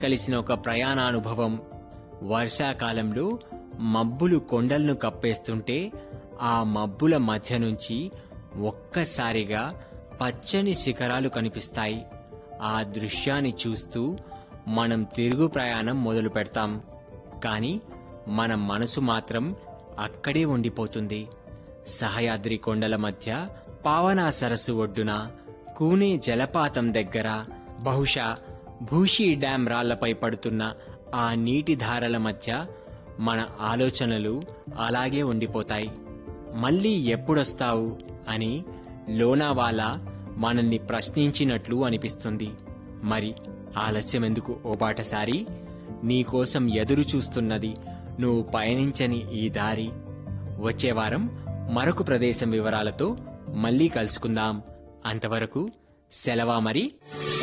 కలిసిన ఒక ప్రయాణానుభవం వర్షాకాలంలో మబ్బులు కొండలను కప్పేస్తుంటే ఆ మబ్బుల మధ్య నుంచి ఒక్కసారిగా పచ్చని శిఖరాలు కనిపిస్తాయి ఆ దృశ్యాన్ని చూస్తూ మనం తిరుగు ప్రయాణం మొదలు పెడతాం కానీ మన మనసు మాత్రం అక్కడే ఉండిపోతుంది సహయాద్రి కొండల మధ్య పావనా సరస్సు ఒడ్డున కూనే జలపాతం దగ్గర బహుశా భూషి డ్యాం రాళ్లపై పడుతున్న ఆ నీటి ధారల మధ్య మన ఆలోచనలు అలాగే ఉండిపోతాయి మళ్ళీ ఎప్పుడొస్తావు అని లోనావాలా మనల్ని ప్రశ్నించినట్లు అనిపిస్తుంది మరి ఆలస్యం ఎందుకు ఓ బాటసారి నీకోసం ఎదురు చూస్తున్నది నువ్వు పయనించని ఈ దారి వచ్చే వారం మరొక ప్రదేశం వివరాలతో మళ్ళీ కలుసుకుందాం అంతవరకు సెలవా మరి